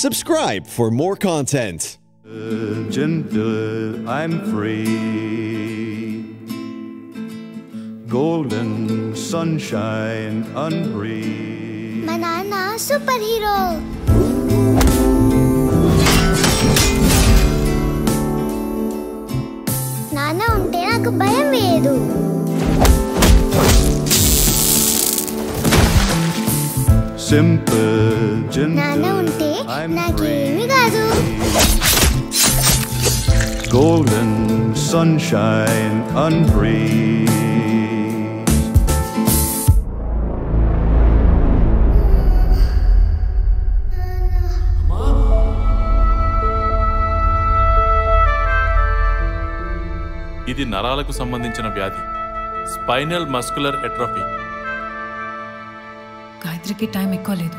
Subscribe for more content. gentle, I'm free. Golden sunshine unbreathed. మా నాన్న super hero నాన్న ఉంటే నాకు భయం వేయదు Simple, నాన్న gentle, ఉంటే I'm నాకేమి కాదు Golden sunshine unbreathed. ఇది నరాలకు సంబంధించిన వ్యాధి స్పైనల్ మస్కులర్ ఎట్రోఫీ గాయత్రికి టైం ఎక్కువ లేదు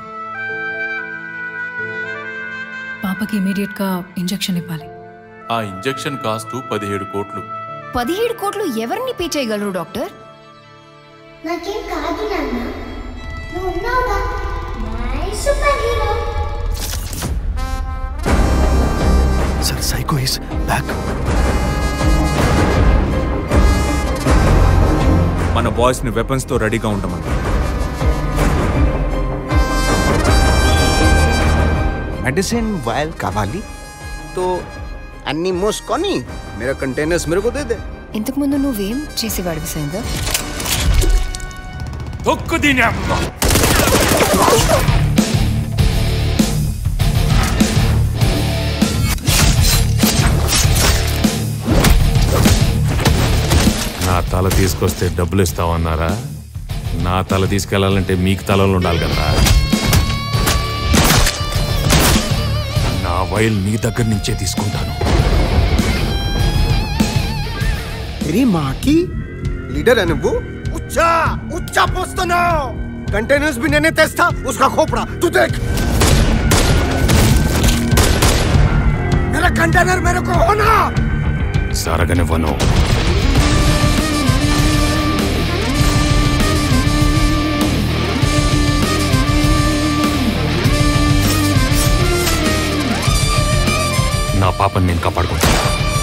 పాపకి ఇమీడియట్గా ఇంజెక్షన్ ఇవ్వాలి ఆ ఇంజెక్షన్ కాస్టు పదిహేడు కోట్లు పదిహేడు కోట్లు ఎవరిని పే చేయగలరు డాక్టర్ నాకేం కాదు నాన్న నువ్వు ఉన్నావుగా my superhero Sir, Psycho is back. మన బాయ్స్ ని వెపన్స్ తో రెడీగా ఉండమని మెడిసిన్ वायल కావాలి तो అన్ని మూసుకొని मेरा कंटेनर्स मेरे को दे दे ఇంతకు ముందు నువ్వేం చేసేవాడివి సాయంత్రం తొక్కు దీని అమ్మ నా తల తీసుకొస్తే డబ్బులు ఇస్తావన్నారా నా తల తీసుకెళ్లాలంటే మీకు తలలో ఉండాలి కదా నా వైల్ నీ దగ్గర నుంచే తీసుకుంటాను तेरी माँ की लीडर है నువ్వు उच्चा उच्चा పోస్తున్నావు कंटेनर्स भी मैंने तेस्ता उसका खोपड़ा तू देख मेरा कंटेनर मेरे को होना సరగనివ్వను నా పాపని నేను కాపాడుకుంటాను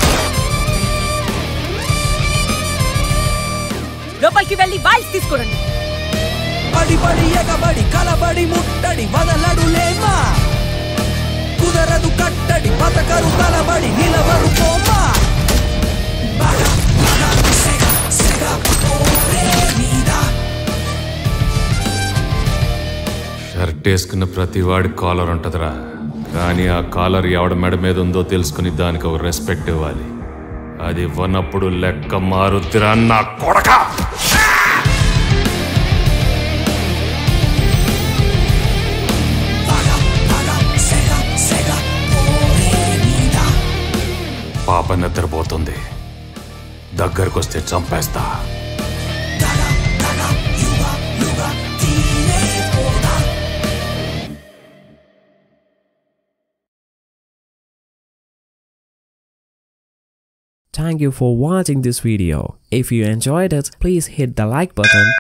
లోపలికి వెళ్ళి వాయిస్ తీసుకురండి పడి పడి ఎగబడి కలబడి ముట్టడి వదలడులేమా కుదరదు కట్టడి బతకరు తలబడి నిలవరు పోమా బగ, బగ, సెగ, సెగ, ఓరే నీదా. షర్ట్ వేసుకున్న ప్రతి వాడి కాలర్ ఉంటుందిరా కానీ ఆ కాలర్ ఎవడ మెడ మీద ఉందో తెలుసుకుని దానికి ఒక రెస్పెక్ట్ ఇవ్వాలి అది ఇవ్వనప్పుడు లెక్క మారుద్దిరా నా కొడక బగ, బగ, సెగ, సెగ, ఓరే నీదా. పాప నిద్రపోతుంది దగ్గరకొస్తే చంపేస్తా దగ, దగ, యుగ, యుగ, తీరే పోదా. Thank you for watching this video. If you enjoyed it, please hit the like button